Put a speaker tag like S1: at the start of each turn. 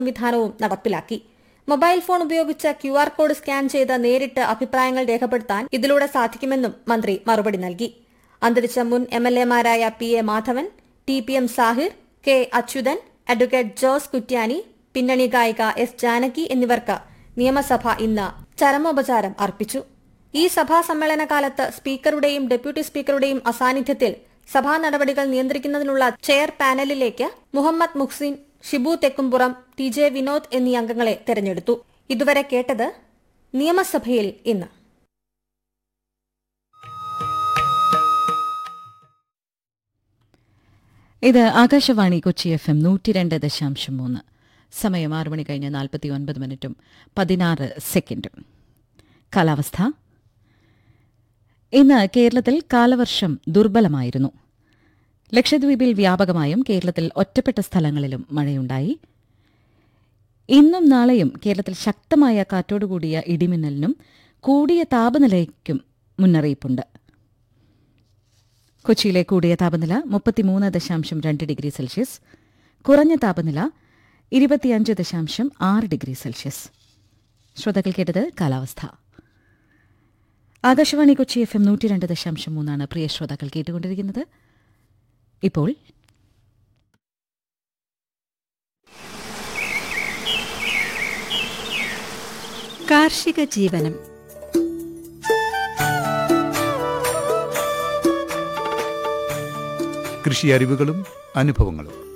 S1: സംവിധാനവും നടപ്പിലാക്കി mobile phone ഉപയോഗിച്ച് ക്യു ആർ കോഡ് സ്കാൻ ചെയ്ത് നേരിട്ട് അഭിപ്രായങ്ങൾ രേഖപ്പെടുത്താൻ ഇതിലൂടെ സാധിക്കുമെന്നും മന്ത്രി മറുപടി നൽകി അന്തരിച്ച മുൻ എം എൽ എമാരായ P A Madhavan T P M Sahir K Achuthan advocate Jose Kuttiyani പിന്നണി ഗായിക എസ് ജാനകി എന്നിവർക്ക് നിയമസഭ ഇന്ന് ചരമോപചാരം അർപ്പിച്ചു ഈ സഭാ സമ്മേളനകാലത്ത് സ്പീക്കറുടെയും ഡെപ്യൂട്ടി സ്പീക്കറുടെയും അസാന്നിധ്യത്തിൽ സഭാ നടപടികൾ നിയന്ത്രിക്കുന്നതിനുള്ള ചെയർ പാനലിലേക്ക് മുഹമ്മദ് മുഹ്സിൻ ഷിബു തെക്കുംപുറം ടി ജെ വിനോദ് എന്നീ അംഗങ്ങളെ തെരഞ്ഞെടുത്തു ഇതുവരെ കേട്ടത് നിയമസഭയിൽ ഇന്ന്
S2: ഇത് ആകാശവാണി കൊച്ചി എഫ് എം നൂറ്റി രണ്ട് ദശാംശം മൂന്ന് സമയം ആറ് മണി കഴിഞ്ഞ് നാൽപ്പത്തി ഒൻപത് മിനിറ്റും പതിനാറ് സെക്കൻഡും കാലാവസ്ഥ ഇന്ന് കേരളത്തിൽ കാലവർഷം ദുർബലമായിരുന്നു ലക്ഷദ്വീപിൽ വ്യാപകമായും കേരളത്തിൽ ഒറ്റപ്പെട്ട സ്ഥലങ്ങളിലും മഴയുണ്ടായി ഇന്നും നാളെയും കേരളത്തിൽ ശക്തമായ കാറ്റോടുകൂടിയ ഇടിമിന്നലിനും കൂടിയ താപനിലയ്ക്കും മുന്നറിയിപ്പുണ്ട് കൊച്ചിയിലെ കൂടിയ താപനില മുപ്പത്തിമൂന്ന് ദശാംശം രണ്ട് ഡിഗ്രി സെൽഷ്യസ് കുറഞ്ഞ താപനില ഇരുപത്തിയഞ്ച് ദശാംശം ആറ് ഡിഗ്രി സെൽഷ്യസ് ശ്രോതാക്കൾ കേട്ടത് കാലാവസ്ഥ ആകാശവാണി കൊച്ചി എഫ് എം നൂറ്റി രണ്ട് ദശാംശം മൂന്നാണ് പ്രിയ ശ്രോതാക്കൾ കേട്ടുകൊണ്ടിരിക്കുന്നത് ഇപ്പോൾ
S3: കാർഷിക ജീവനം
S4: കൃഷി അറിവുകളും അനുഭവങ്ങളും